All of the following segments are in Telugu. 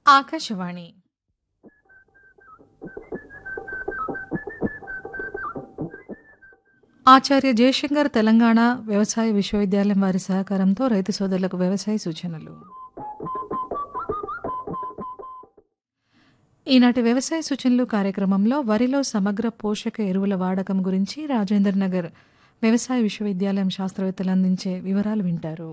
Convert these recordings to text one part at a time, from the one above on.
ఆకాశవాణి ఆచార్య జయశంకర్ తెలంగాణ వ్యవసాయ విశ్వవిద్యాలయం వారి సహకారంతో రైతు సోదరులకు వ్యవసాయ సూచనలు ఈనాటి వ్యవసాయ సూచనలు కార్యక్రమంలో వరిలో సమగ్ర పోషక ఎరువుల వాడకం గురించి రాజేంద్ర నగర్ వ్యవసాయ విశ్వవిద్యాలయం శాస్త్రవేత్తలు అందించే వివరాలు వింటారు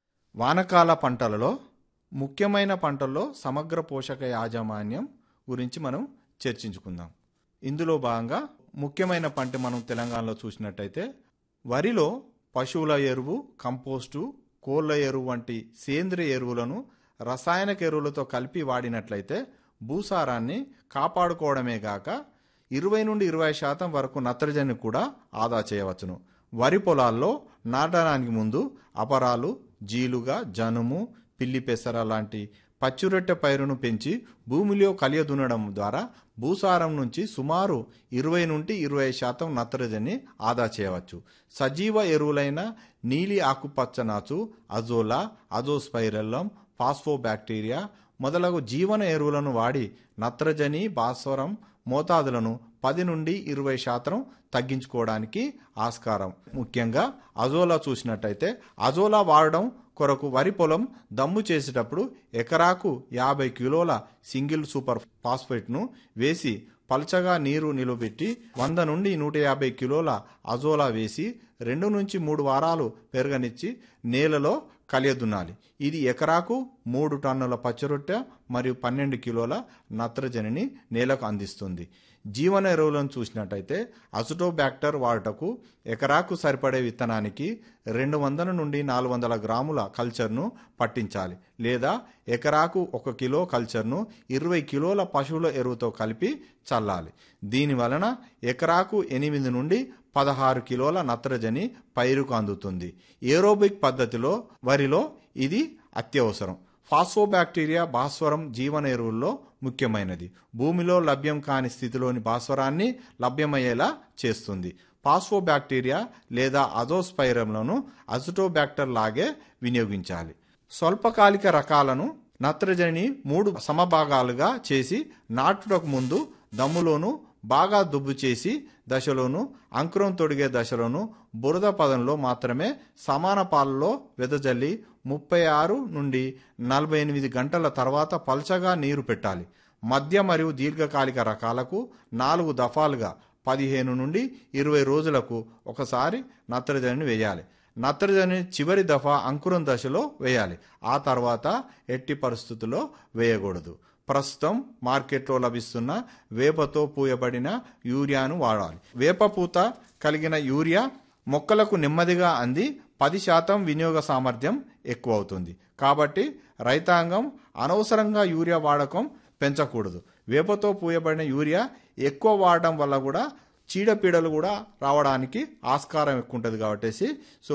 వానకాల పంటలలో ముఖ్యమైన పంటల్లో సమగ్ర పోషక యాజమాన్యం గురించి మనం చర్చించుకుందాం ఇందులో భాగంగా ముఖ్యమైన పంట మనం తెలంగాణలో చూసినట్టయితే వరిలో పశువుల ఎరువు కంపోస్టు కోళ్ళ ఎరువు వంటి సేంద్రియ ఎరువులను రసాయనిక ఎరువులతో కలిపి వాడినట్లయితే భూసారాన్ని కాపాడుకోవడమే గాక ఇరవై నుండి ఇరవై శాతం వరకు నత్రజని కూడా ఆదా చేయవచ్చును వరి పొలాల్లో నాటడానికి ముందు అపరాలు జీలుగా జనుము పిల్లి పెసర లాంటి పచ్చిరొట్టె పైరును పెంచి భూమిలో కలియదునడం ద్వారా భూసారం నుంచి సుమారు ఇరవై నుండి ఇరవై శాతం నత్రజని ఆదా చేయవచ్చు సజీవ ఎరువులైన నీలి ఆకుపచ్చ నాచు అజోలా అజోస్పైరల్లం ఫాస్ఫోబ్యాక్టీరియా మొదలగు జీవన ఎరువులను వాడి నత్రజని భాస్వరం మోతాదులను పది నుండి ఇరవై శాతం తగ్గించుకోవడానికి ఆస్కారం ముఖ్యంగా అజోలా చూసినట్టయితే అజోలా వాడడం కొరకు వరి పొలం దమ్ము చేసేటప్పుడు ఎకరాకు యాభై కిలోల సింగిల్ సూపర్ ఫాస్ఫేట్ను వేసి పల్చగా నీరు నిలబెట్టి వంద నుండి నూట యాభై కిలోల అజోలా వేసి రెండు నుంచి మూడు వారాలు పెరగనిచ్చి నేలలో కలియదున్నాలి ఇది ఎకరాకు మూడు టన్నుల పచ్చరొట్టె మరియు పన్నెండు కిలోల నత్రజనిని నేలకు అందిస్తుంది జీవన ఎరువులను చూసినట్టయితే అసిటోబ్యాక్టర్ వాడుటకు ఎకరాకు సరిపడే విత్తనానికి రెండు వందల నుండి నాలుగు వందల గ్రాముల కల్చర్ను పట్టించాలి లేదా ఎకరాకు ఒక కిలో కల్చర్ను ఇరవై కిలోల పశువుల ఎరువుతో కలిపి చల్లాలి దీని వలన ఎకరాకు ఎనిమిది నుండి పదహారు కిలోల నత్రజని పైరుకు అందుతుంది ఏరోబిక్ పద్ధతిలో వరిలో ఇది అత్యవసరం ఫాస్ఫోబ్యాక్టీరియా భాస్వరం జీవన ఎరువుల్లో ముఖ్యమైనది భూమిలో లభ్యం కాని స్థితిలోని భాస్వరాన్ని లభ్యమయ్యేలా చేస్తుంది ఫాస్ఫోబ్యాక్టీరియా లేదా అజోస్పైరంలను అజిటోబ్యాక్టర్ లాగే వినియోగించాలి స్వల్పకాలిక రకాలను నత్రజని మూడు సమభాగాలుగా చేసి నాటుటకు ముందు దమ్ములోను బాగా దుబ్బు చేసి దశలోను అంకురం తొడిగే దశలోను బురద పదంలో మాత్రమే సమాన పాలలో వెదజల్లి ముప్పై ఆరు నుండి నలభై ఎనిమిది గంటల తర్వాత పల్చగా నీరు పెట్టాలి మధ్య మరియు దీర్ఘకాలిక రకాలకు నాలుగు దఫాలుగా పదిహేను నుండి ఇరవై రోజులకు ఒకసారి నత్రజనిని వేయాలి నత్రజని చివరి దఫా అంకురం దశలో వేయాలి ఆ తర్వాత ఎట్టి పరిస్థితుల్లో వేయకూడదు ప్రస్తుతం మార్కెట్లో లభిస్తున్న వేపతో పూయబడిన యూరియాను వాడాలి వేప పూత కలిగిన యూరియా మొక్కలకు నెమ్మదిగా అంది పది శాతం వినియోగ సామర్థ్యం ఎక్కువ అవుతుంది కాబట్టి రైతాంగం అనవసరంగా యూరియా వాడకం పెంచకూడదు వేపతో పూయబడిన యూరియా ఎక్కువ వాడడం వల్ల కూడా చీడపీడలు కూడా రావడానికి ఆస్కారం ఎక్కువ ఉంటుంది కాబట్టి సో